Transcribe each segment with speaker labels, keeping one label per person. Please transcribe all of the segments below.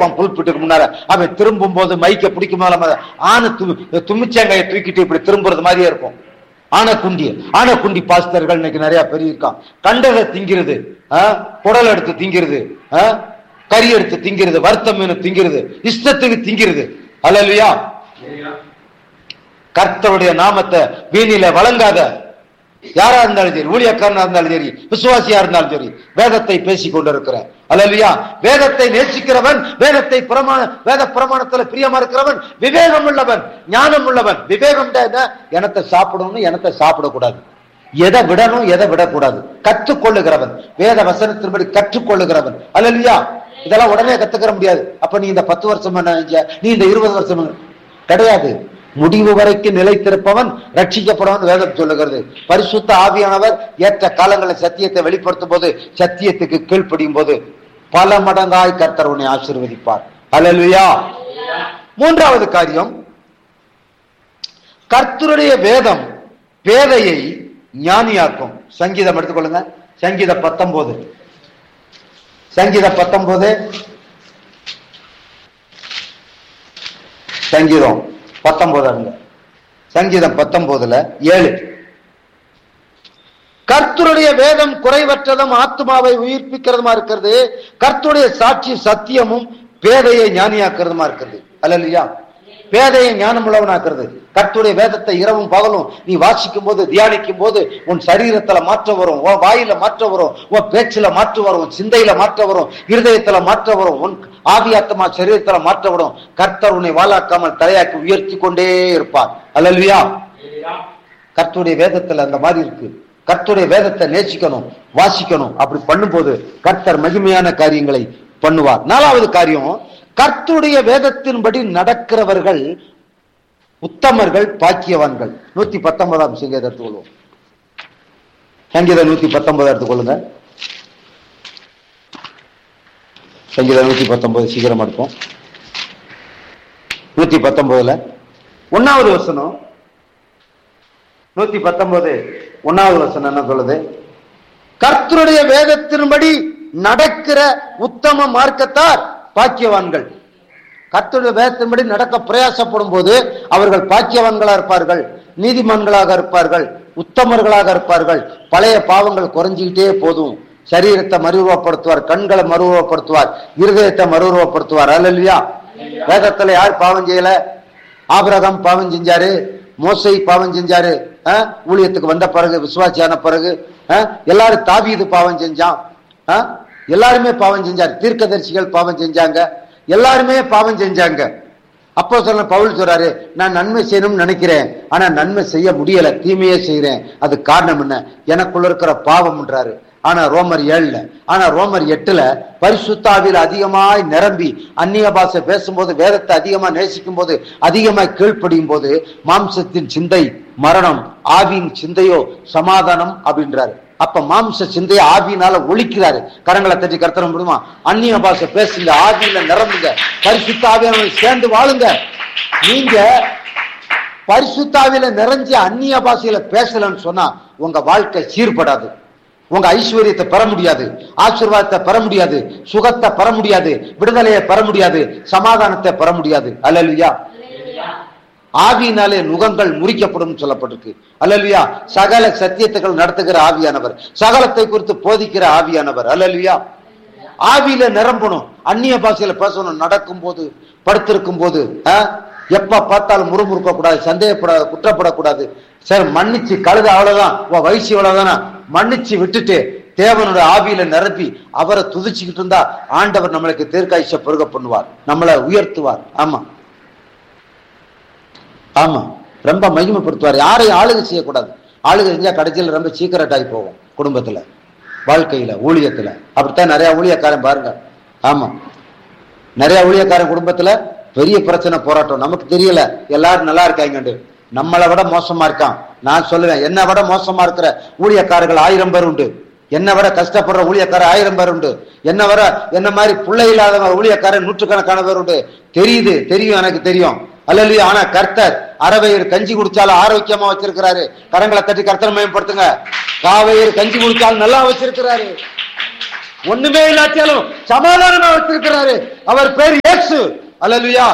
Speaker 1: இருப்பான் புல்பிட்டுக்கு முன்னால அவன் திரும்பும் போது மைக்க பிடிக்கும் போது ஆணு துமிச்சங்காயை தூக்கிட்டு இப்படி திரும்புறது மாதிரியே இருக்கும் ஆனக்குண்டி ஆனக்குண்டி பாஸ்தர்கள் இன்னைக்கு நிறைய பெரிய இருக்கான் கண்டதை திங்கிறது ஆ? குடல் எடுத்து திங்கிறது ஆ? கறி எடுத்து திங்கிறது வறுத்த மீன் திங்கிறது இஷ்டத்துக்கு திங்கிறது அல்லையா கர்த்தருடைய நாமத்தை வீணில வழங்காத யாரா இருந்தாலும் சரி ஊழியக்காரனா இருந்தாலும் சரி விசுவாசியா இருந்தாலும் சரி வேதத்தை பேசிக் கொண்டிருக்கிற அல்லையா வேதத்தை நேசிக்கிறவன் வேதத்தை பிரமாண வேத பிரமாணத்துல பிரியமா இருக்கிறவன் விவேகம் உள்ளவன் ஞானம் உள்ளவன் விவேகம் எனத்தை சாப்பிடணும் எனத்தை சாப்பிடக்கூடாது எதை விடணும் எதை விடக்கூடாது கற்றுக்கொள்ளுகிறவன் வேத வசனத்தின்படி கற்றுக்கொள்ளுகிறவன் அல்லையா இதெல்லாம் உடனே கத்துக்கிற முடியாது அப்ப நீ இந்த பத்து வருஷம் என்ன செஞ்ச? நீ இந்த இருபது வருஷம் என்ன? கிடையாது முடிவு வரைக்கும் நிலைத்திருப்பவன் ரட்சிக்கப்படுவன் வேதம் சொல்லுகிறது பரிசுத்த ஆவியானவர் ஏற்ற காலங்களில் சத்தியத்தை வெளிப்படுத்தும் போது சத்தியத்துக்கு கீழ்ப்படியும் போது பல மடங்காய் கர்த்தர் உன்னை ஆசீர்வதிப்பார் அல்லேலூயா மூன்றாவது காரியம் கர்த்தருடைய வேதம் பேதையை ஞானியாக்கும் சங்கீதம் எடுத்துக்கொள்ளுங்க சங்கீதம் பத்தொன்பது சங்கீதம் பத்தொன்பது சங்கீதம் பத்தொன்பது அருங்க சங்கீதம் பத்தொன்பதுல ஏழு கர்த்தருடைய வேதம் குறைவற்றதும் ஆத்மாவை உயிர்ப்பிக்கிறதுமா இருக்கிறது கர்த்தருடைய சாட்சி சத்தியமும் பேதையை ஞானியாக்குறதுமா இருக்கிறது அல்லையா பேதையை ஞானம் உள்ளவனாக்குறது கர்த்தருடைய வேதத்தை இரவும் பகலும் நீ வாசிக்கும் போது தியானிக்கும் போது உன் சரீரத்துல மாற்றம் வரும் உன் வாயில மாற்றம் வரும் உன் பேச்சுல மாற்றம் வரும் உன் சிந்தையில மாற்றம் வரும் இருதயத்துல மாற்றம் வரும் உன் ஆவியாத்தமா சரீரத்துல மாற்றம் வரும் கர்த்தர் உன்னை வாழாக்காமல் தலையாக்கி உயர்த்தி கொண்டே இருப்பார் அல்லல்வியா கர்த்தருடைய வேதத்துல அந்த மாதிரி இருக்கு கர்த்தருடைய வேதத்தை நேசிக்கணும் வாசிக்கணும் அப்படி பண்ணும்போது கர்த்தர் மகிமையான காரியங்களை பண்ணுவார் நாலாவது காரியம் கர்த்தருடைய வேதத்தின்படி நடக்கிறவர்கள் உத்தமர்கள் பாக்கியவான்கள் நூத்தி பத்தொன்பதாம் சங்கீதம் எடுத்துக்கொள்வோம் சங்கீதம் நூத்தி பத்தொன்பது எடுத்துக்கொள்ளுங்க சங்கீதம் நூத்தி பத்தொன்பது சீக்கிரம் எடுப்போம் நூத்தி பத்தொன்பதுல ஒன்னாவது வசனம் நூத்தி பத்தொன்பது ஒன்னாவது வசனம் என்ன சொல்லுது கர்த்தருடைய வேதத்தின்படி நடக்கிற உத்தம மார்க்கத்தார் பாக்கியவான்கள் கர்த்தருடைய வேதத்தின்படி நடக்க பிரயாசப்படும் போது அவர்கள் பாக்கியவான்களா இருப்பார்கள் நீதிமான்களாக இருப்பார்கள் உத்தமர்களாக இருப்பார்கள் பழைய பாவங்கள் குறைஞ்சிக்கிட்டே போதும் சரீரத்தை மறுரூபப்படுத்துவார் கண்களை மறுரூபப்படுத்துவார் இருதயத்தை மறுரூபப்படுத்துவார் அல்லையா வேதத்துல யார் பாவம் செய்யல ஆபிரகாம் பாவம் செஞ்சாரு மோசை பாவம் செஞ்சாரு ஆ? ஊழியத்துக்கு வந்த பிறகு விசுவாசியான பிறகு ஆ? எல்லாரும் தாவீது பாவம் செஞ்சான் ஆ? எல்லாருமே பாவம் செஞ்சாரு தீர்க்கதரிசிகள் பாவம் செஞ்சாங்க எல்லாருமே பாவம் செஞ்சாங்க அப்போ சொல்ல பவுல் சொல்றாரு நான் நன்மை செய்யணும்னு நினைக்கிறேன் ஆனா நன்மை செய்ய முடியல தீமையே செய்யறேன் அது காரணம் என்ன எனக்குள்ள இருக்கிற பாவம்ன்றாரு ஆனா ரோமர் ஏழுல ஆனா ரோமர் எட்டுல பரிசுத்தாவில் அதிகமாய் நிரம்பி அந்நிய பாஷை பேசும்போது வேதத்தை அதிகமா நேசிக்கும் போது அதிகமாய் கீழ்ப்படியும் போது மாம்சத்தின் சிந்தை மரணம் ஆவியின் சிந்தையோ சமாதானம் அப்படின்றாரு அப்ப மாம்ச சிந்தையை ஆவியினால ஒழிக்கிறாரு கரங்களை தட்டி கர்த்தன முடியுமா அந்நிய பாஷை பேசுங்க ஆவியில நிரம்புங்க பரிசுத்த ஆவியான சேர்ந்து வாழுங்க நீங்க பரிசுத்தாவில நிறைஞ்ச அந்நிய பாஷையில பேசலன்னு சொன்னா உங்க வாழ்க்கை சீர்படாது உங்க ஐஸ்வர்யத்தை பெற முடியாது ஆசீர்வாதத்தை பெற முடியாது சுகத்தை பெற முடியாது விடுதலையை பெற முடியாது சமாதானத்தை பெற முடியாது அல்லல்லையா ஆவியினாலே நுகங்கள் முறிக்கப்படும் சொல்லப்பட்டிருக்கு அல்லல்வியா சகல சத்தியத்துகள் நடத்துகிற ஆவியானவர் சகலத்தை குறித்து போதிக்கிற ஆவியானவர் அல்லல்வியா ஆவியில நிரம்பணும் அந்நிய பாஷையில பேசணும் நடக்கும் போது படுத்திருக்கும் போது ஆ? எப்ப பார்த்தாலும் முறுமுறுக்க கூடாது சந்தேகப்பட குற்றப்படக்கூடாது சரி மன்னிச்சு கழுத அவ்வளவுதான் உன் வயசு இவ்வளவுதானா மன்னிச்சு விட்டுட்டு தேவனோட ஆவியில நிரப்பி அவரை துதிச்சுக்கிட்டு இருந்தா ஆண்டவர் நம்மளுக்கு தீர்க்காய்ச்ச பெருக பண்ணுவார் நம்மளை உயர்த்துவார் ஆமா ஆமா ரொம்ப மகிமைப்படுத்துவார் யாரையும் ஆளுகை செய்யக்கூடாது ஆளுகை செஞ்சா கடைசியில் ரொம்ப சீக்கிரட் ஆகி போகும் குடும்பத்துல வாழ்க்கையில ஊழியத்துல அப்படித்தான் நிறைய ஊழியக்காரன் பாருங்க ஆமா நிறைய ஊழியக்காரன் குடும்பத்துல பெரிய பிரச்சனை போராட்டம் நமக்கு தெரியல எல்லாரும் நல்லா இருக்காங்கண்டு நம்மளை விட மோசமா இருக்கான் நான் சொல்லுவேன் என்னை விட மோசமா இருக்கிற ஊழியக்காரர்கள் ஆயிரம் பேர் உண்டு என்னை விட கஷ்டப்படுற ஊழியக்காரர் ஆயிரம் பேர் உண்டு என்ன வர என்ன மாதிரி பிள்ளை இல்லாத ஊழியக்காரன் நூற்றுக்கணக்கான பேர் உண்டு தெரியுது தெரியும் எனக்கு தெரியும் அல்லையா ஆனா கர்த்தர் அறவையர் கஞ்சி குடிச்சாலும் ஆரோக்கியமா வச்சிருக்கிறாரு கரங்களை தட்டி கர்த்தரை மேம்படுத்துங்க காவையர் கஞ்சி குடிச்சாலும் நல்லா வச்சிருக்கிறாரு ஒண்ணுமே இல்லாட்டியாலும் சமாதானமா வச்சிருக்கிறாரு அவர் பேர் இயேசு அல்லேலூயா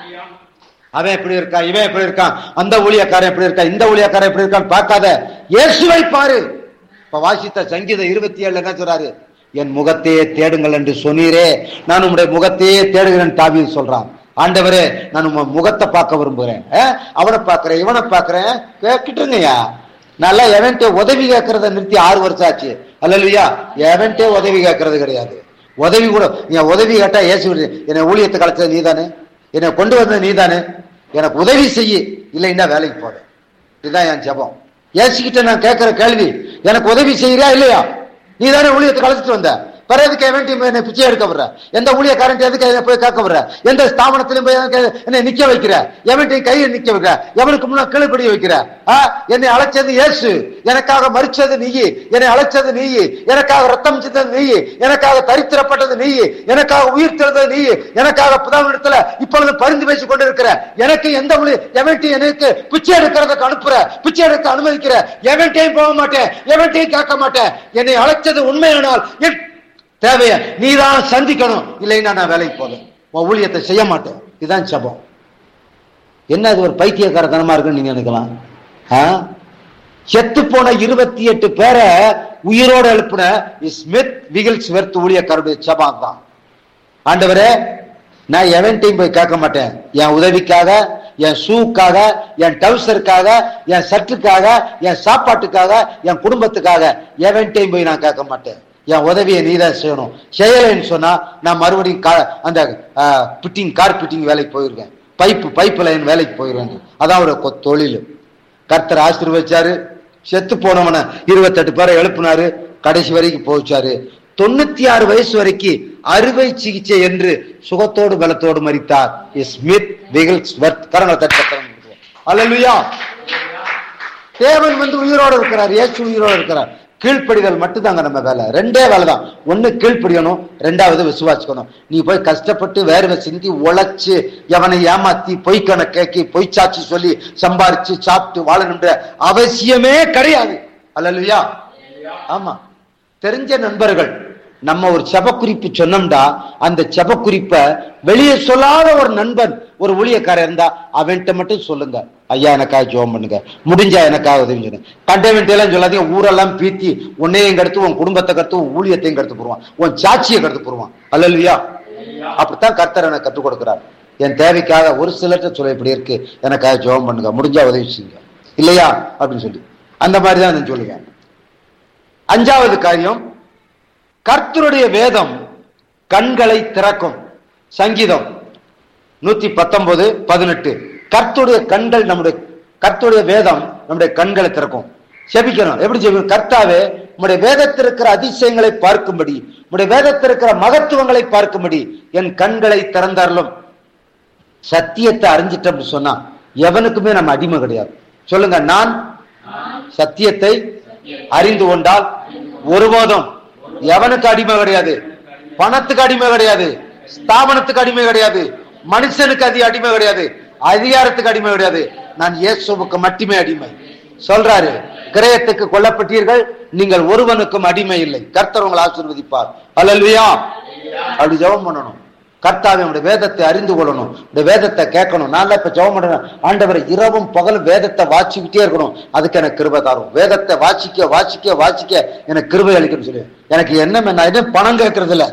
Speaker 1: அவன் எப்படி இருக்கான் இவன் எப்படி இருக்கான் அந்த ஊழியக்காரன் எப்படி இருக்கான் இந்த ஊழியக்காரன் எப்படி இருக்கான் பார்க்காத இயேசுவை பாரு இப்ப வாசித்த சங்கீதம் இருபத்தி ஏழுல என்ன சொல்றாரு என் முகத்தையே தேடுங்கள் என்று சொன்னீரே நான் உம்முடைய முகத்தையே தேடுகிறேன் தாவி சொல்றான் ஆண்டவரே நான் உங்க முகத்தை பார்க்க விரும்புகிறேன் அஹ், அவனை பார்க்கிறேன் இவனை பார்க்கிறேன் கேட்டுருங்கய்யா நல்லா எவன்ட்டே உதவி கேட்கறத நிறுத்தி ஆறு வருஷம் ஆச்சு அல்லையா எவன்ட்டே உதவி கேட்கறது கிடையாது உதவி கூட நீ உதவி கேட்டா ஏசு என்னை ஊழியத்தை கலைச்சது நீதானே என்னை கொண்டு வந்தது நீதானே எனக்கு உதவி செய்யு இல்லைன்னா வேலைக்கு போறேன் இதுதான் என் ஜெபம் ஏசுகிட்ட நான் கேட்கிற கேள்வி எனக்கு உதவி செய்யறியா இல்லையா நீ தானே ஊழியத்தை கலைச்சிட்டு வந்த பிற எதுக்கு வேண்டி என்னை பிச்சை எடுக்க விடுற எந்த ஊழியக்காரன் எதுக்கு என்னை போய் கேட்க விடுற எந்த ஸ்தாபனத்திலும் போய் எனக்கு என்னை நிக்க வைக்கிற எவன்ட்டையும் கையை நிக்க வைக்கிற எவனுக்கு முன்னா கீழ்படி வைக்கிற ஆ? என்னை அழைச்சது இயேசு எனக்காக மறிச்சது நீ என்னை அழைச்சது நீ எனக்காக ரத்தம் சிந்தது நீ எனக்காக தரித்திரப்பட்டது நீ எனக்காக உயிர் திறந்தது நீ எனக்காக புதாவிடத்துல இப்பொழுது பரிந்து பேசிக் கொண்டிருக்கிற எனக்கு எந்த மொழி எவன்ட்டையும் எனக்கு பிச்சை எடுக்கிறதுக்கு அனுப்புற பிச்சை எடுக்க அனுமதிக்கிற எவன்ட்டையும் போக மாட்டேன் எவன்ட்டையும் கேட்க மாட்டேன் என்னை அழைச்சது உண்மையானால் என் தேவைய நீதான் சந்திக்கணும் இல்லைன்னா நான் வேலைக்கு போவேன் உன் ஊழியத்தை செய்ய மாட்டேன் இதுதான் சபம் என்ன அது ஒரு பைத்தியக்காரத்தனமா இருக்குன்னு நீங்க நினைக்கலாம் ஆ? செத்து போன இருபத்தி எட்டு பேரை உயிரோட எழுப்பின ஸ்மித் விகில்ஸ் வெர்த் ஊழியக்காரருடைய சபம் தான் ஆண்டவரே நான் எவன்ட்டையும் போய் கேட்க மாட்டேன் என் உதவிக்காக என் ஷூக்காக என் டவுசருக்காக என் சட்டுக்காக என் சாப்பாட்டுக்காக என் குடும்பத்துக்காக எவன்ட்டையும் போய் நான் கேட்க மாட்டேன் என் உதவியை நீதான் செய்யணும் செய்யலைன்னு சொன்னா நான் மறுபடியும் கா- அந்த பிட்டிங் கார் பிட்டிங் வேலைக்கு போயிருக்கேன் பைப்பு பைப் லைன் வேலைக்கு போயிருவேன் அதான் ஒரு கொ- தொழில் கர்த்தர் ஆசீர்வதிச்சாரு செத்து போனவனை இருபத்தெட்டு பேரை எழுப்புனாரு கடைசி வரைக்கும் போச்சாரு தொண்ணூத்தி ஆறு வயசு வரைக்கும் அறுவை சிகிச்சை என்று சுகத்தோடு பலத்தோடு மறித்தார் ஸ்மித் விகில்ஸ் வர்த் கரங்களை தட்ட அல்லா தேவன் வந்து உயிரோடு இருக்கிறார் இயேசு உயிரோடு இருக்கிறார் கீழ்ப்படிதல் மட்டும்தாங்க நம்ம வேலை ரெண்டே வேலை தான் ஒண்ணு கீழ்ப்படியணும் ரெண்டாவது விசுவாசிக்கணும் நீ போய் கஷ்டப்பட்டு வேர்வை சிந்தி உழைச்சு எவனை ஏமாத்தி பொய் கணக்கேக்கி பொய் சாட்சி சொல்லி சம்பாரிச்சு சாப்பிட்டு வாழணுன்ற அவசியமே கிடையாது அல்லையா ஆமா தெரிஞ்ச நண்பர்கள் நம்ம ஒரு செபக்குறிப்பு சொன்னோம்டா அந்த செபக்குறிப்பை வெளியே சொல்லாத ஒரு நண்பன் ஒரு ஊழியக்காரர் இருந்தா அவன்கிட்ட மட்டும் சொல்லுங்க ஐயா எனக்காக ஜோம் பண்ணுங்க முடிஞ்சா எனக்காக உதவி சொல்லுங்க கண்டவன்ட்டு எல்லாம் சொல்லாதீங்க ஊரெல்லாம் பீத்தி உன்னையும் கடுத்து உன் குடும்பத்தை கடுத்து உன் ஊழியத்தையும் கடுத்து போடுவான் உன் சாட்சியை கடுத்து போடுவான் அல்லையா அப்படித்தான் கர்த்தர் எனக்கு கற்றுக் கொடுக்கிறார் என் தேவைக்காக ஒரு சிலர்கிட்ட சொல்ல இப்படி இருக்கு எனக்காக ஜோம் பண்ணுங்க முடிஞ்சா உதவி செய்யுங்க இல்லையா அப்படின்னு சொல்லி அந்த மாதிரி தான் நான் சொல்லுவேன் அஞ்சாவது காரியம் கர்த்தருடைய வேதம் கண்களை திறக்கும் சங்கீதம் நூத்தி பத்தொன்பது பதினெட்டு கர்த்தருடைய கண்கள் நம்முடைய கர்த்தருடைய வேதம் நம்முடைய கண்களை திறக்கும் செபிக்கணும் எப்படி செபிக்கணும் கர்த்தாவே உம்முடைய வேதத்தில் இருக்கிற அதிசயங்களை பார்க்கும்படி உம்முடைய வேதத்தில் இருக்கிற மகத்துவங்களை பார்க்கும்படி என் கண்களை திறந்தாரலும் சத்தியத்தை அறிஞ்சிட்டோம்னு சொன்னா எவனுக்குமே நம்ம அடிமை கிடையாது சொல்லுங்க நான் சத்தியத்தை அறிந்து கொண்டால் ஒருபோதும் எவனுக்கு அடிமை கிடையாது பணத்துக்கு அடிமை கிடையாது ஸ்தாபனத்துக்கு அடிமை கிடையாது மனுஷனுக்கு அது அடிமை கிடையாது அதிகாரத்துக்கு அடிமை கிடையாது நான் இயேசுவுக்கு மட்டுமே அடிமை சொல்றாரு கிரயத்துக்கு கொல்லப்பட்டீர்கள் நீங்கள் ஒருவனுக்கும் அடிமை இல்லை கர்த்தர் உங்களை ஆசீர்வதிப்பார் அல்லல்வியா அப்படி ஜெபம் பண்ணணும் கர்த்தாவை உடைய வேதத்தை அறிந்து கொள்ளணும் இந்த வேதத்தை கேட்கணும் நான் இப்ப ஜெபம் பண்றேன் ஆண்டவரை இரவும் பகலும் வேதத்தை வாசிக்கிட்டே இருக்கணும் அதுக்கு எனக்கு கிருபை தரும் வேதத்தை வாசிக்க வாசிக்க வாசிக்க எனக்கு கிருபை அளிக்கணும்னு சொல்லி எனக்கு என்ன நான் எதுவும் பணம் கேட்கறது இல்ல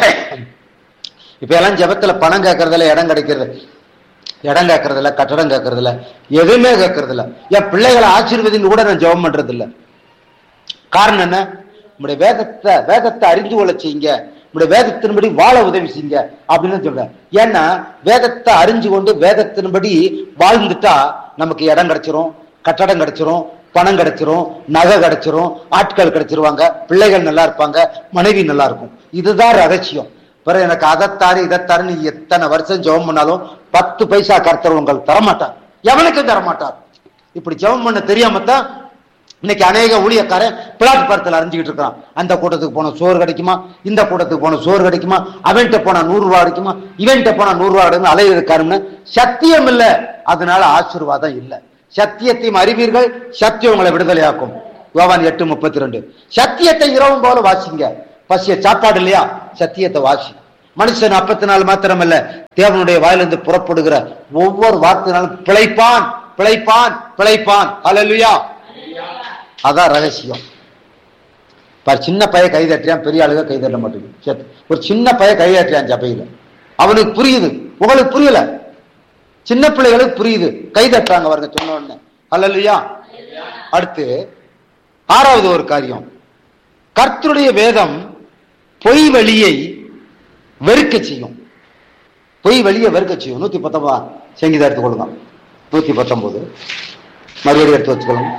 Speaker 1: இப்ப எல்லாம் ஜெபத்துல பணம் கேட்கறதுல இடம் கிடைக்கிறது இடம் கேட்கறது இல்ல கட்டடம் கேட்கறது இல்ல எதுவுமே கேட்கறது இல்ல என் பிள்ளைகளை ஆசீர்வதின்னு கூட நான் ஜெபம் பண்றது இல்ல காரணம் என்ன உங்களுடைய வேதத்தை வேதத்தை அறிந்து கொள்ள செய்யுங்க உங்களுடைய வேதத்தின்படி வாழ உதவி செய்யுங்க அப்படின்னு சொல்றேன் ஏன்னா வேதத்தை அறிஞ்சு கொண்டு வேதத்தின்படி வாழ்ந்துட்டா நமக்கு இடம் கிடைச்சிரும் கட்டடம் கிடைச்சிரும் பணம் கிடைச்சிரும் நகை கிடைச்சிரும் ஆட்கள் கிடைச்சிருவாங்க பிள்ளைகள் நல்லா இருப்பாங்க மனைவி நல்லா இருக்கும் இதுதான் ரகசியம் பிறகு எனக்கு அதைத்தாரு இதைத்தாரு நீ எத்தனை வருஷம் ஜெபம் பண்ணாலும் பத்து பைசா கர்த்தர் உங்களுக்கு தரமாட்டார் எவனுக்கும் தரமாட்டார் இப்படி ஜெபம் பண்ண தெரியாமத்தான் இன்னைக்கு அநேக ஊழியக்காரன் பிளாட்பாரத்தில் அறிஞ்சுக்கிட்டு இருக்கான் அந்த கூட்டத்துக்கு போன சோறு கிடைக்குமா இந்த கூட்டத்துக்கு போன சோறு கிடைக்குமா அவன்கிட்ட போனா நூறு ரூபா கிடைக்குமா இவன்கிட்ட போனா நூறு ரூபா கிடைக்கும் அலையிருக்காருன்னு சத்தியம் இல்ல அதனால ஆசீர்வாதம் இல்ல சத்தியத்தையும் அறிவீர்கள் சத்தியம் உங்களை விடுதலையாக்கும் யோவான் எட்டு முப்பத்தி ரெண்டு சத்தியத்தை இரவும் போல வாசிங்க பசிய சாப்பாடு இல்லையா சத்தியத்தை வாசி மனுஷன் அப்பத்தினால் மாத்திரமல்ல தேவனுடைய வாயிலிருந்து புறப்படுகிற ஒவ்வொரு வார்த்தையினாலும் பிழைப்பான் பிழைப்பான் பிழைப்பான் அல்லா அதான் ரகசியம் பாரு சின்ன பைய கை தட்டுறான் பெரிய ஆளுக கை தட்ட மாட்டேங்குது சரி. ஒரு சின்ன பைய கை தட்டுறான் சபையில அவனுக்கு புரியுது உங்களுக்கு புரியல சின்ன பிள்ளைகளுக்கு புரியுது கை தட்டுறாங்க அவருங்க சொன்ன உடனே அல்லையா அடுத்து ஆறாவது ஒரு காரியம் கர்த்தருடைய வேதம் பொய் வழியை வெறுக்க செய்யும் பொய் வழியை வெறுக்க செய்யும் நூத்தி பத்தொன்பது சங்கீதம் எடுத்துக்கொள்ளுங்க நூத்தி பத்தொன்பது மறுபடியும் எடுத்து வச்சுக்கொள்ளுங்க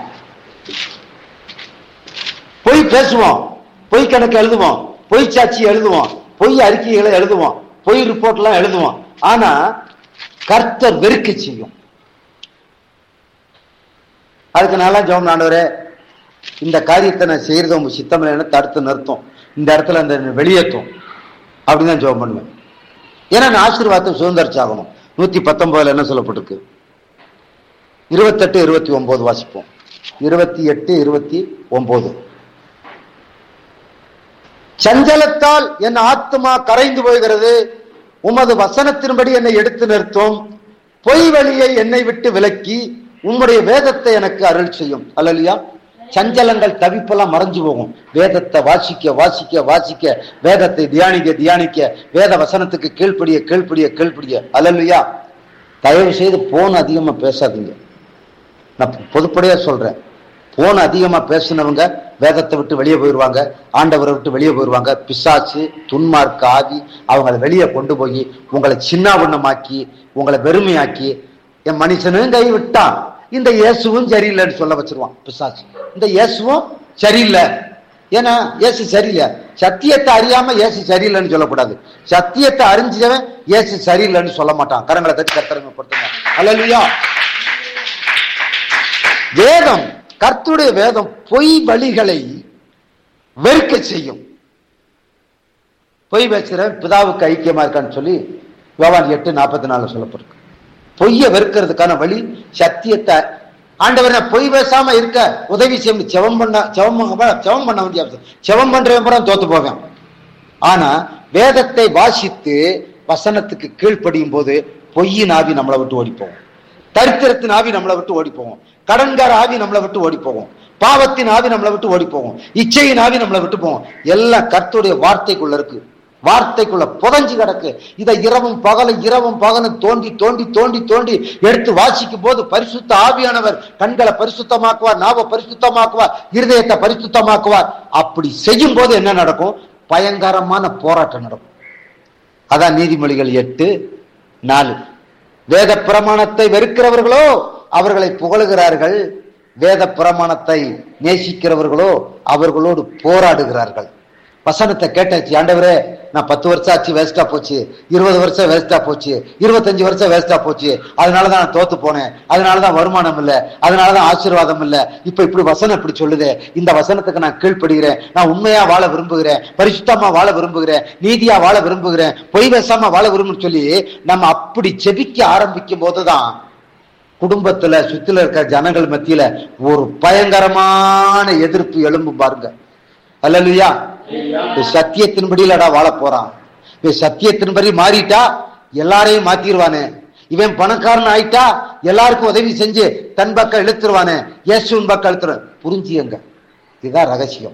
Speaker 1: பொய் பேசுவோம் பொய் கணக்கு எழுதுவோம் பொய் சாட்சி எழுதுவோம் பொய் அறிக்கைகளை எழுதுவோம் பொய் ரிப்போர்ட் எல்லாம் எழுதுவோம் ஆனா கர்த்தர் வெறுக்க செய்யும் அதுக்கு நல்லா ஜெபம் ஆண்டவரே இந்த காரியத்தை நான் செய்யறது உங்க சித்தம் இல்லைன்னு தடுத்து நிறுத்தும் இந்த இடத்துல அந்த வெளியேற்றும் அப்படின்னு தான் ஜெபம் பண்ணுவேன் ஏன்னா நான் ஆசீர்வாதத்தை சுதந்திரிச்சாகணும் நூத்தி பத்தொன்பதுல என்ன சொல்லப்பட்டிருக்கு இருபத்தெட்டு இருபத்தி ஒன்பது வாசிப்போம் இருபத்தி எட்டு இருபத்தி ஒன்பது சஞ்சலத்தால் என் ஆத்மா கரைந்து போகிறது உமது வசனத்தின்படி என்னை எடுத்து நிறுத்தும் பொய் வழியை என்னை விட்டு விலக்கி உம்முடைய வேதத்தை எனக்கு அருள் செய்யும் அல்லையா சஞ்சலங்கள் தவிப்பெல்லாம் மறைஞ்சு போகும் வேதத்தை வாசிக்க வாசிக்க வாசிக்க வேதத்தை தியானிக்க தியானிக்க வேத வசனத்துக்கு கீழ்ப்படிய கீழ்ப்படிய கீழ்ப்படிய அல்லையா தயவு செய்து போன் அதிகமா பேசாதீங்க நான் பொதுப்படையா சொல்றேன் போன் அதிகமா பேசினவங்க வேதத்தை விட்டு வெளியே போயிடுவாங்க ஆண்டவரை விட்டு வெளியே போயிடுவாங்க பிசாசு துன்மார்க்க ஆவி அவங்கள வெளியே கொண்டு போய் உங்களை சின்னாபுண்ணமாக்கி உங்களை வெறுமையாக்கி என் மனுஷனும் கை விட்டான் இந்த இயேசுவும் சரியில்லைன்னு சொல்ல வச்சிருவான் பிசாசு இந்த இயேசுவும் சரியில்லை ஏன்னா இயேசு சரியில்லை சத்தியத்தை அறியாம இயேசு சரியில்லைன்னு சொல்லக்கூடாது சத்தியத்தை அறிஞ்சவன் இயேசு சரியில்லைன்னு சொல்ல மாட்டான் கரங்களை தட்டி கத்தரங்க பொறுத்துங்க அல்லையா வேதம் கர்த்தருடைய வேதம் பொய் வழிகளை வெறுக்க செய்யும் பொய் பேசுறேன் பிதாவுக்கு ஐக்கியமா இருக்கான்னு சொல்லி யோவான் எட்டு நாற்பத்தி நாலு சொல்லப்பட்டிருக்கு பொய்ய வெறுக்கிறதுக்கான வழி சத்தியத்தை ஆண்டவர் நான் பொய் பேசாம இருக்க உதவி செய்ய செவம் பண்ண செவம் பண்ண செவம் பண்ண வேண்டிய அவசியம். செவம் பண்றவன் பூரா தோத்து போவேன் ஆனா வேதத்தை வாசித்து வசனத்துக்கு கீழ்ப்படியும் போது பொய்யின் ஆவி நம்மளை விட்டு ஓடி போகும் தரித்திரத்தின் ஆவி நம்மளை விட்டு ஓடி போகும் கடன்கார ஆவி நம்மளை விட்டு ஓடி போகும் பாவத்தின் ஆவி நம்மளை விட்டு ஓடி போகும் இச்சையின் ஆவி நம்மளை விட்டு போகும் எல்லாம் கர்த்தருடைய வார்த்தைக்குள்ள இருக்கு வார்த்தைக்குள்ள புதஞ்சு கிடக்கு இதை இரவும் பகல இரவும் பகலும் தோண்டி தோண்டி தோண்டி தோண்டி எடுத்து வாசிக்கும் போது பரிசுத்த ஆவியானவர் கண்களை பரிசுத்தமாக்குவார் நாவ பரிசுத்தமாக்குவார் இருதயத்தை பரிசுத்தமாக்குவார் அப்படி செய்யும் போது என்ன நடக்கும் பயங்கரமான போராட்டம் நடக்கும் அதான் நீதிமொழிகள் எட்டு நாலு வேத பிரமாணத்தை வெறுக்கிறவர்களோ அவர்களை புகழுகிறார்கள் வேத பிரமாணத்தை நேசிக்கிறவர்களோ அவர்களோடு போராடுகிறார்கள் வசனத்தை கேட்டாச்சு ஆண்டவரே நான் பத்து வருஷம் ஆச்சு வேஸ்டா போச்சு இருபது வருஷம் வேஸ்டா போச்சு இருபத்தஞ்சு வருஷம் வேஸ்டா போச்சு அதனாலதான் நான் தோத்து போனேன் அதனாலதான் வருமானம் இல்ல அதனாலதான் ஆசீர்வாதம் இல்ல இப்ப இப்படி வசனம் இப்படி சொல்லுதே இந்த வசனத்துக்கு நான் கீழ்ப்படுகிறேன் நான் உண்மையா வாழ விரும்புகிறேன் பரிசுத்தமா வாழ விரும்புகிறேன் நீதியா வாழ விரும்புகிறேன் பொய் பேசாம வாழ விரும்புன்னு சொல்லி நம்ம அப்படி செபிக்க ஆரம்பிக்கும் போதுதான் குடும்பத்துல சுத்தில இருக்க ஜனங்கள் மத்தியில ஒரு பயங்கரமான எதிர்ப்பு எழும்பும் பாருங்க அல்லலுயா சத்தியத்தின்படியிலடா வாழ போறான் இவன் சத்தியத்தின்படி மாறிட்டா எல்லாரையும் மாத்திருவானே இவன் பணக்காரன் ஆயிட்டா எல்லாருக்கும் உதவி செஞ்சு தன் பக்கம் இழுத்துருவானே இயேசுவின் பக்கம் இழுத்துரு புரிஞ்சியங்க இதுதான் ரகசியம்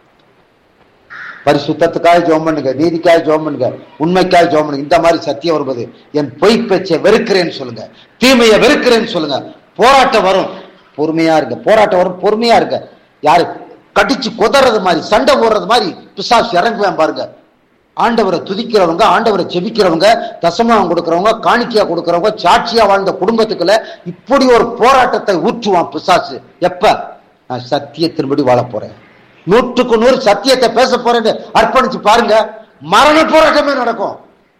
Speaker 1: பரிசுத்தத்துக்காக ஜோம் பண்ணுங்க நீதிக்காக ஜோம் பண்ணுங்க உண்மைக்காக ஜோம் பண்ணுங்க இந்த மாதிரி சத்தியம் வருவது என் பொய் பேச்சை வெறுக்கிறேன்னு சொல்லுங்க தீமையை வெறுக்கிறேன்னு சொல்லுங்க போராட்டம் வரும் பொறுமையா இருங்க போராட்டம் வரும் பொறுமையா இருங்க யாரு கடிச்சு குதறது மாதிரி சண்டை போடுறது மாதிரி பிசாசு இறங்குவேன் பாருங்க ஆண்டவரை துதிக்கிறவங்க ஆண்டவரை செபிக்கிறவங்க தசமாவம் கொடுக்கறவங்க காணிக்கையா கொடுக்கறவங்க சாட்சியா வாழ்ந்த குடும்பத்துக்குள்ள இப்படி ஒரு போராட்டத்தை ஊற்றுவான் பிசாசு எப்ப நான் சத்தியத்தின்படி வாழ போறேன் நூற்றுக்கு நூறு சத்தியத்தை பேச போறேன்னு அர்ப்பணிச்சு பாருங்க மரண போராட்டமே நடக்கும்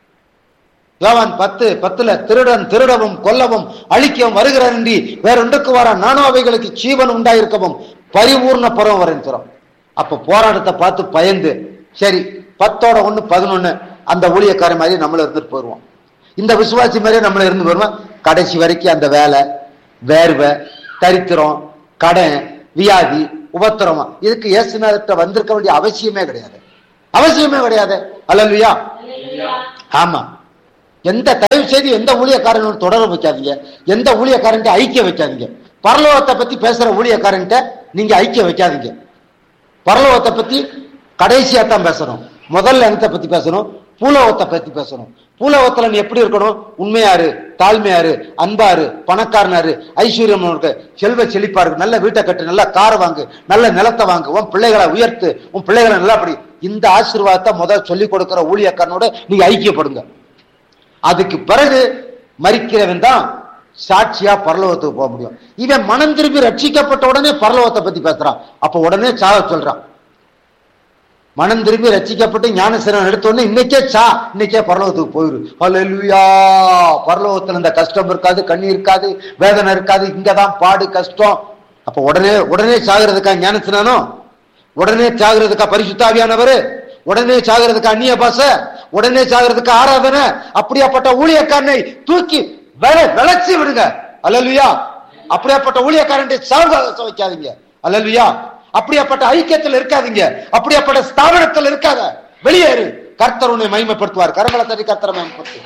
Speaker 1: யோவான் பத்து பத்துல திருடன் திருடவும் கொல்லவும் அழிக்கவும் வருகிறார் என்று வேறொன்றுக்கு வர நானும் அவைகளுக்கு ஜீவன் உண்டாயிருக்கவும் பரிபூர்ண பருவம் வரைஞ்சிரும் அப்ப போராட்டத்தை பார்த்து பயந்து சரி பத்தோட ஒண்ணு பதினொன்னு அந்த ஊழியக்கார மாதிரி நம்மள இருந்துட்டு போயிருவோம் இந்த விசுவாசி மாதிரி நம்மள இருந்து வருவோம் கடைசி வரைக்கும் அந்த வேலை வேர்வை தரித்திரம் கடன் வியாதி உபத்திரமா இதுக்கு இயேசுநாதர்கிட்ட வந்திருக்க வேண்டிய அவசியமே கிடையாது அவசியமே கிடையாது அல்லல்வியா ஆமா எந்த தயவு செய்து எந்த ஊழியக்காரனும் தொடர வைக்காதீங்க எந்த ஊழியக்காரன்ட்ட ஐக்கியம் வைக்காதீங்க பரலோகத்தை பத்தி பேசுற ஊழியக்காரன்ட்ட நீங்க ஐக்கியம் வைக்காதீங்க பரலோகத்தை பத்தி கடைசியா தான் பேசணும் முதல்ல என்னத்தை பத்தி பேசணும் பூலோகத்தை பத்தி பேசணும் பூலோகத்துல நீ எப்படி இருக்கணும் உண்மையாரு தாழ்மையாரு அன்பாரு பணக்காரனாரு ஐஸ்வர்யம் இருக்கு செல்வ செழிப்பா இருக்கு நல்ல வீட்டை கட்டு நல்ல கார் வாங்கு நல்ல நிலத்தை வாங்கு உன் பிள்ளைகளை உயர்த்து உன் பிள்ளைகளை நல்லா படி இந்த ஆசீர்வாதத்தை முதல் சொல்லி கொடுக்கிற ஊழியக்காரனோட நீங்க ஐக்கியப்படுங்க அதுக்கு பிறகு மறிக்கிறவன் தான் சாட்சியா பரலோகத்துக்கு போக முடியும் இவன் மனம் திரும்பி ரட்சிக்கப்பட்ட உடனே பரலோகத்தை பத்தி பேசுறான் அப்ப உடனே சாக சொல்றான் மனம் திரும்பி ரட்சிக்கப்பட்டு ஞானசனம் எடுத்த உடனே இன்னைக்கே சா இன்னைக்கே பரலோகத்துக்கு போயிரு ஹalleluya பரலோகத்துல இந்த கஷ்டம் இருக்காது கண்ணீர் இருக்காது வேதனை இருக்காது இங்கதான் பாடு கஷ்டம் அப்ப உடனே உடனே சாகிறதுக்கா ஞானசனானோ உடனே சாகிறதுக்கா பரிசுத்தாவியானவர் உடனே சாகிறதுக்கு அந்நிய பாச உடனே சாகிறதுக்கு ஆராதனை அப்படியாப்பட்ட ஊழியக்காரனை தூக்கி விள விளைச்சி விடுங்க அல்லலுயா அப்படியாப்பட்ட ஊழியக்காரன் சாக வைக்காதீங்க அல்லலுயா அப்படியாப்பட்ட ஐக்கியத்தில் இருக்காதீங்க அப்படியாப்பட்ட ஸ்தாபனத்தில் இருக்காத வெளியேறு கர்த்தர் உன்னை மகிமைப்படுத்துவார் கரங்களை தட்டி கர்த்தரை மகிமைப்படுத்து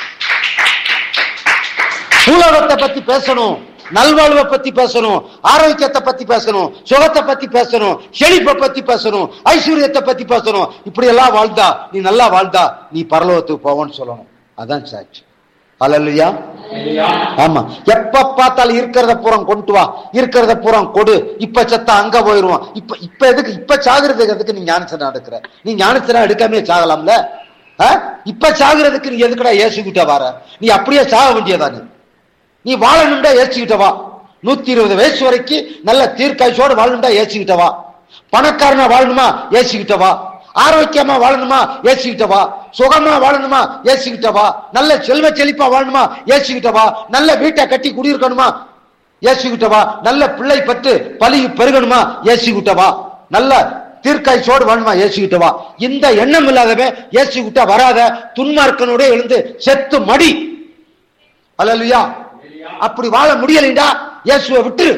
Speaker 1: பூலோகத்தை பத்தி பேசணும் நல்வாழ்வை பத்தி பேசணும் ஆரோக்கியத்தை பத்தி பேசணும் சுகத்தை பத்தி பேசணும் செழிப்பை பத்தி பேசணும் ஐஸ்வர்யத்தை பத்தி பேசணும் இப்படி எல்லாம் வாழ்ந்தா நீ நல்லா வாழ்ந்தா நீ பரலோகத்துக்கு போவோன்னு சொல்லணும் அதான் சாட்சி அல்லையா ஆமா எப்ப பார்த்தாலும் இருக்கிறத பூரம் கொண்டு வா இருக்கிறத பூரம் கொடு இப்ப செத்தா அங்க போயிருவோம் இப்ப இப்ப எதுக்கு இப்ப சாகுறதுக்கு எதுக்கு நீ ஞானசனா எடுக்கிற நீ ஞானசனா எடுக்காமே சாகலாம்ல ஆ? இப்ப சாகுறதுக்கு நீ எதுக்குடா ஏசுகிட்ட வர நீ அப்படியே சாக வேண்டியதானே நீ வாழணும்டா ஏச்சுக்கிட்ட வா நூத்தி இருபது வயசு வரைக்கும் நல்ல தீர்க்காய்ச்சோடு வாழணும்டா ஏச்சுக்கிட்ட வா பணக்காரனா வாழணுமா ஏச்சுக்கிட்ட வா ஆரோக்கியமா வாழணுமா ஏச்சுக்கிட்ட வா சுகமா வாழணுமா ஏச்சுக்கிட்ட வா நல்ல செல்வ செழிப்பா வாழணுமா ஏச்சுக்கிட்ட வா நல்ல வீட்டை கட்டி குடியிருக்கணுமா ஏசுகிட்ட வா நல்ல பிள்ளை பட்டு பலி பெருகணுமா ஏசுகிட்ட வா நல்ல தீர்க்காய் சோடு வேணுமா ஏசுகிட்ட வா இந்த எண்ணம் இல்லாதவன் ஏசுகிட்ட வராத துன்மார்க்கனோட எழுந்து செத்து மடி அல்லையா அப்படி வாழ முடியலைண்டா இயேசுவை விட்டுரு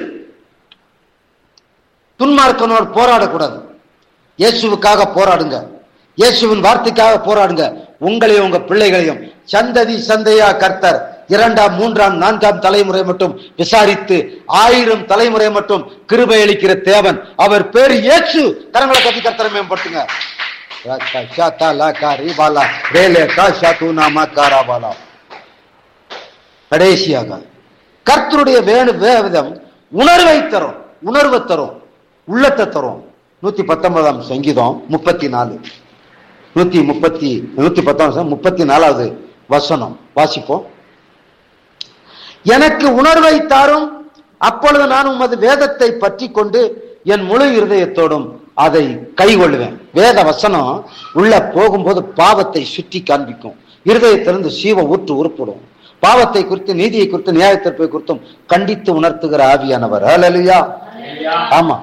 Speaker 1: துன்மார்க்கனோடு போராடக்கூடாது இயேசுவுக்காக போராடுங்க இயேசுவின் வார்த்தைக்காக போராடுங்க உங்களையும் உங்க பிள்ளைகளையும் சந்ததி சந்தையா கர்த்தர் இரண்டாம் மூன்றாம் நான்காம் தலைமுறை மட்டும் விசாரித்து ஆயிரம் தலைமுறை மட்டும் கிருபை அளிக்கிற தேவன் அவர் பேரு இயேசு கரங்களை கத்தி கர்த்தரை மேம்படுத்துங்க ராக்கா, ஷாத்தா, லாக்கா, ரீபாலா, ரேலேக்கா, ஷாத்தூனா, மக்காரா, பாலா. கடைசியாக கர்த்தருடைய வேணு வேதம் உணர்வை தரும் உணர்வை தரும் உள்ளத்தை தரும் நூத்தி பத்தொன்பதாம் சங்கீதம் முப்பத்தி நாலு நூத்தி முப்பத்தி நூத்தி பத்தொன்பது முப்பத்தி நாலாவது வசனம் வாசிப்போம் எனக்கு உணர்வை தாரும் அப்பொழுது நான் உமது வேதத்தை பற்றி கொண்டு என் முழு இருதயத்தோடும் அதை கைகொள்வேன் வேத வசனம் உள்ள போகும்போது பாவத்தை சுற்றி காண்பிக்கும் இருதயத்திலிருந்து சீவ ஊற்று உருப்படும் பாவத்தை குறித்து நீதியை குறித்து நியாயத்திற்பை குறித்தும் கண்டித்து உணர்த்துகிற ஆவியானவர் ஹalleluya ஆமா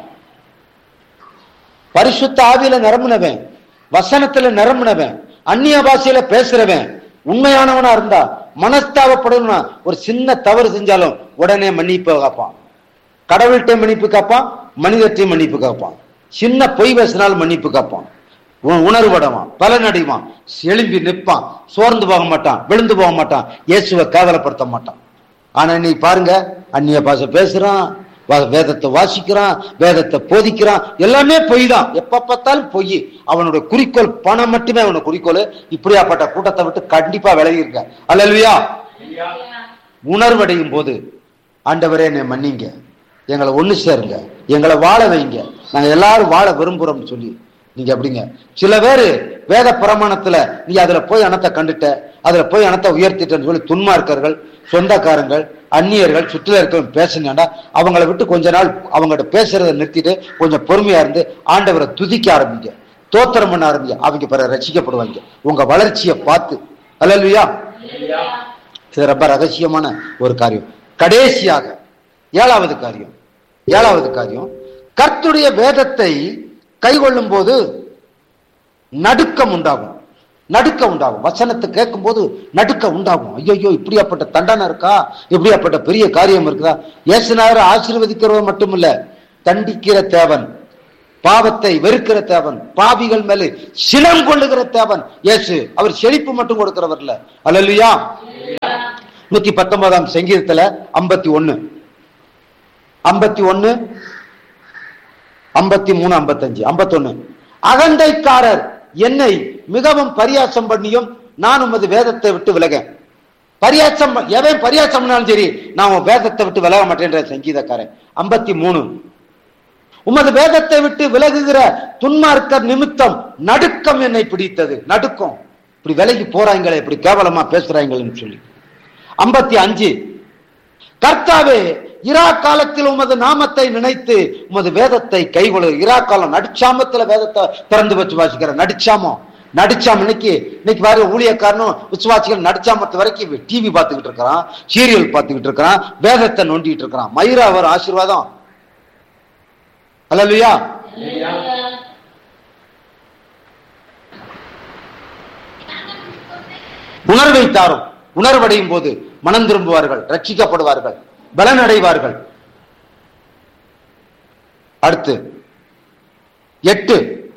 Speaker 1: பரிசுத்த ஆவியில நிரம்பினவன் வசனத்துல நிரம்பினவன் அந்நிய பாஷையில பேசுறவன் உண்மையானவனா இருந்தா மனஸ்தாபப்படணும்னா ஒரு சின்ன தவறு செஞ்சாலும் உடனே மன்னிப்பு காப்பான் கடவுள்கிட்ட மன்னிப்பு காப்பான் மனிதர்கிட்ட மன்னிப்பு காப்பான் சின்ன பொய் பேசினாலும் மன்னிப்பு காப்பான் உ- உணர்வடைவான் பலனடைவான் எழும்பி நிற்பான் சோர்ந்து போக மாட்டான் விழுந்து போக மாட்டான் இயேசுவை கேவலப்படுத்த மாட்டான் ஆனா நீ பாருங்க அந்நிய பாஷை பேசுறான் வ- வேதத்தை வாசிக்கிறான் வேதத்தை போதிக்கிறான் எல்லாமே பொய் தான் எப்ப பார்த்தாலும் பொய் அவனுடைய குறிக்கோள் பணம் மட்டுமே அவனுடைய குறிக்கோள் இப்படியாப்பட்ட கூட்டத்தை விட்டு கண்டிப்பா விலகி இருக்க அல்லல்வியா உணர்வடையும் போது ஆண்டவரே என்னை மன்னிங்க எங்களை ஒண்ணு சேருங்க எங்களை வாழ வைங்க நாங்க எல்லாரும் வாழ விரும்புறோம்னு சொல்லி நீங்க அப்படிங்க சில பேரு வேத பிரமாணத்துல நீ அதுல போய் அனத்தை கண்டுட்ட அதுல போய் அனத்தை உயர்த்திட்டேன்னு சொல்லி துன்மார்க்கர்கள் சொந்தக்காரங்கள் அந்நியர்கள் சுற்றில இருக்கவங்க பேசுனாண்டா அவங்கள விட்டு கொஞ்ச நாள் அவங்ககிட்ட பேசுறதை நிறுத்திட்டு கொஞ்சம் பொறுமையா இருந்து ஆண்டவரை துதிக்க ஆரம்பிங்க தோத்திரம் பண்ண ஆரம்பிங்க அவங்க பிறகு ரசிக்கப்படுவாங்க உங்க வளர்ச்சியை பார்த்து அல்லல்வியா இது ரொம்ப ரகசியமான ஒரு காரியம் கடைசியாக ஏழாவது காரியம் ஏழாவது காரியம் கர்த்துடைய வேதத்தை கைகொள்ளும் போது நடுக்கம் உண்டாகும் நடுக்க உண்டாகும் வசனத்தை கேட்கும் போது நடுக்க உண்டாகும் ஐயோ இப்படியாப்பட்ட தண்டனை இருக்கா இப்படியாப்பட்ட பெரிய காரியம் இருக்குதா இயேசுநாதர் ஆசீர்வதிக்கிறவர் மட்டும் இல்ல தண்டிக்கிற தேவன் பாவத்தை வெறுக்கிற தேவன் பாவிகள் மேல சினம் கொள்ளுகிற தேவன் இயேசு அவர் செழிப்பு மட்டும் கொடுக்கிறவர் இல்ல அல்லா நூத்தி பத்தொன்பதாம் சங்கீதத்துல ஐம்பத்தி ஒண்ணு ஐம்பத்தி ஒண்ணு ஐம்பத்தி மூணு ஐம்பத்தஞ்சு ஐம்பத்தொன்னு அகந்தைக்காரர் என்னை மிகவும் பரியாசம் பண்ணியும் நான் உமது வேதத்தை விட்டு விலக பரியாசம் ப- எவன் பரியாசம் பண்ணாலும் சரி நான் உன் வேதத்தை விட்டு விலக மாட்டேன்ற சங்கீதக்காரன் ஐம்பத்தி மூணு உமது வேதத்தை விட்டு விலகுகிற துன்மார்க்கர் நிமித்தம் நடுக்கம் என்னை பிடித்தது நடுக்கம் இப்படி விலகி போறாங்களே இப்படி கேவலமா பேசுறாங்களேன்னு சொல்லி ஐம்பத்தி அஞ்சு கர்த்தாவே இரா காலத்தில் உமது நாமத்தை நினைத்து உமது வேதத்தை கைகொழு இரா காலம் நடிச்சாமத்துல வேதத்தை திறந்து வச்சு வாசிக்கிற நடிச்சாமம் நடிச்சாம இன்னைக்கு இன்னைக்கு வேற ஊழியக்காரனும் விசுவாசிகள் நடிச்சாமத்து வரைக்கும் டிவி பார்த்துக்கிட்டு இருக்கிறான் சீரியல் பார்த்துக்கிட்டு இருக்கிறான் வேதத்தை நோண்டிட்டு இருக்கிறான் மயிரா வரும் ஆசீர்வாதம் அல்லையா உணர்வை தாரும் உணர்வடையும் போது மனம் திரும்புவார்கள் ரட்சிக்கப்படுவார்கள் பலன் அடைவார்கள் அடுத்து எட்டு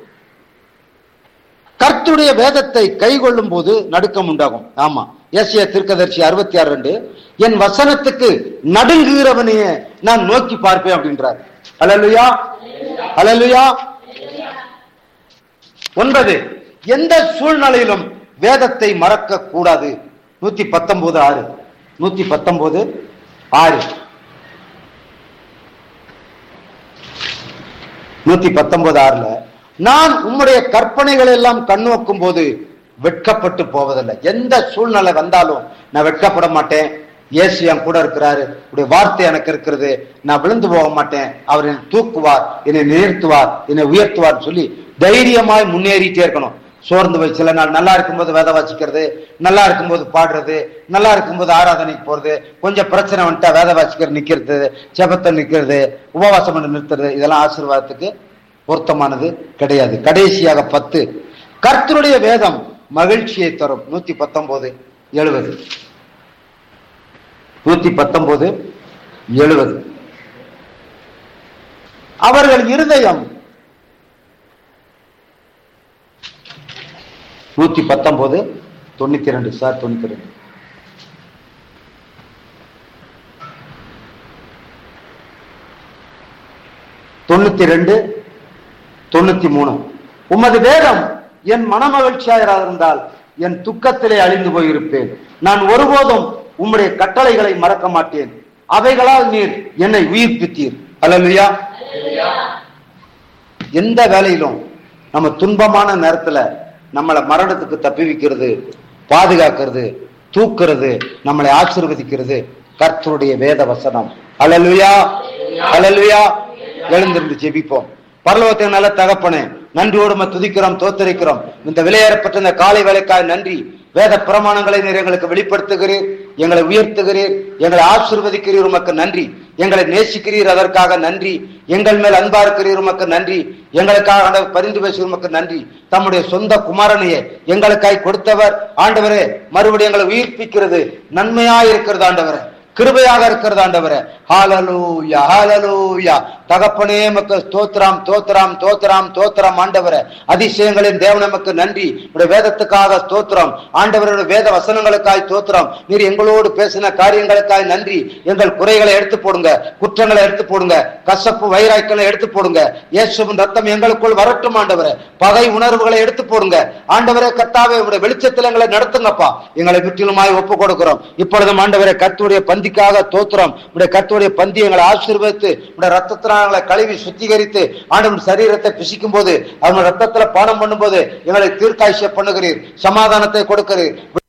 Speaker 1: கர்த்துடைய வேதத்தை கைகொள்ளும் போது நடுக்கம் உண்டாகும் ஆமா ஏசிய தீர்க்கதரிசி அறுபத்தி ஆறு ரெண்டு என் வசனத்துக்கு நடுங்குகிறவனையே நான் நோக்கி பார்ப்பேன் அப்படின்றார் அலலுயா அலலுயா ஒன்பது எந்த சூழ்நிலையிலும் வேதத்தை மறக்க கூடாது நூத்தி பத்தொன்பது ஆறு நூத்தி பத்தொன்பது ஆறு நூத்தி பத்தொன்பது ஆறுல நான் உம்முடைய கற்பனைகள் எல்லாம் கண்ணோக்கும் போது வெட்கப்பட்டு போவதில்லை எந்த சூழ்நிலை வந்தாலும் நான் வெட்கப்பட மாட்டேன் இயேசு என் கூட இருக்கிறாரு உடைய வார்த்தை எனக்கு இருக்கிறது நான் விழுந்து போக மாட்டேன் அவர் என்னை தூக்குவார் என்னை நிறுத்துவார் என்னை உயர்த்துவார் சொல்லி தைரியமாய் முன்னேறிட்டே இருக்கணும் சோர்ந்து போய் சில நாள் நல்லா இருக்கும்போது வேத வாசிக்கிறது நல்லா இருக்கும்போது பாடுறது நல்லா இருக்கும்போது ஆராதனைக்கு போறது கொஞ்சம் பிரச்சனை வந்துட்டா வேத வாசிக்கிறது நிக்கிறது செபத்தை நிக்கிறது உபவாசம் பண்ணி நிறுத்துறது இதெல்லாம் ஆசீர்வாதத்துக்கு பொருத்தமானது கிடையாது கடைசியாக பத்து கர்த்தருடைய வேதம் மகிழ்ச்சியை தரும் நூத்தி பத்தொன்பது எழுபது நூத்தி பத்தொன்பது எழுபது அவர்கள் இருதயம் நூத்தி பத்தொன்பது தொண்ணூத்தி ரெண்டு சார் தொண்ணூத்தி ரெண்டு தொண்ணூத்தி ரெண்டு தொண்ணூத்தி மூணு உமது வேதம் என் மனமகிழ்ச்சியாக இருந்தால் என் துக்கத்திலே அழிந்து போயிருப்பேன் நான் ஒருபோதும் உம்முடைய கட்டளைகளை மறக்க மாட்டேன் அவைகளால் நீர் என்னை உயிர்ப்பித்தீர் அல்லலுயா எந்த வேலையிலும் நம்ம துன்பமான நேரத்துல நம்மளை மரணத்துக்கு தப்பிவிக்கிறது பாதுகாக்கிறது தூக்குறது நம்மளை ஆசீர்வதிக்கிறது கர்த்தருடைய வேத வசனம் அலலுயா அலலுயா எழுந்திருந்து ஜெபிப்போம் பரலோகத்தின் நல்ல தகப்பனே நன்றியோடு உம்மை துதிக்கிறோம் தோத்தரிக்கிறோம் இந்த விலையேறப்பட்ட இந்த காலை வேலைக்காய் நன்றி வேத பிரமாணங்களை நீர் எங்களுக்கு வெளிப்படுத்துகிறீர் எங்களை உயர்த்துகிறீர் எங்களை ஆசீர்வதிக்கிறீர் உமக்கு நன்றி எங்களை நேசிக்கிறீர் அதற்காக நன்றி எங்கள் மேல் அன்பா இருக்கிறீர் உமக்கு நன்றி எங்களுக்காக ஆண்டவர் பரிந்து பேசுகிற உமக்கு நன்றி தம்முடைய சொந்த குமாரனையே எங்களுக்காய் கொடுத்தவர் ஆண்டவரே மறுபடியும் எங்களை உயிர்ப்பிக்கிறது நன்மையாய் இருக்கிறது ஆண்டவரே கிருபையாக இருக்கிறது ஆண்டவரே ஹாலலூயா ஹாலலூயா தகப்பனே மக்கள் தோத்ராம் தோத்ராம் தோத்ராம் தோத்ராம் ஆண்டவரே அதிசயங்களின் தேவன் நமக்கு நன்றி உடைய வேதத்துக்காக ஸ்தோத்திரம் ஆண்டவருடைய வேத வசனங்களுக்காய் தோத்திரம் நீர் எங்களோடு பேசின காரியங்களுக்காய் நன்றி எங்கள் குறைகளை எடுத்து போடுங்க குற்றங்களை எடுத்து போடுங்க கசப்பு வைராய்க்களை எடுத்து போடுங்க இயேசுவின் ரத்தம் எங்களுக்குள் வரட்டும் ஆண்டவரே பகை உணர்வுகளை எடுத்து போடுங்க ஆண்டவரே கர்த்தாவே உடைய வெளிச்சத்தில் எங்களை நடத்துங்கப்பா எங்களை முற்றிலுமாய் ஒப்பு கொடுக்கிறோம் இப்பொழுதும் ஆண்டவரே கர்த்தருடைய பந்திக்காக தோத்திரம் உடைய கர்த்தருடைய பந்தி எங்களை ஆசீர்வதித்து உடைய ரத்தத்தினால் எங்களை கழுவி சுத்திகரித்து ஆண்டவன் சரீரத்தை பிசிக்கும் போது அவன் ரத்தத்துல பானம் பண்ணும்போது எங்களை தீர்க்காய்ச்ச பண்ணுகிறீர் சமாதானத்தை கொடுக்கிறீர்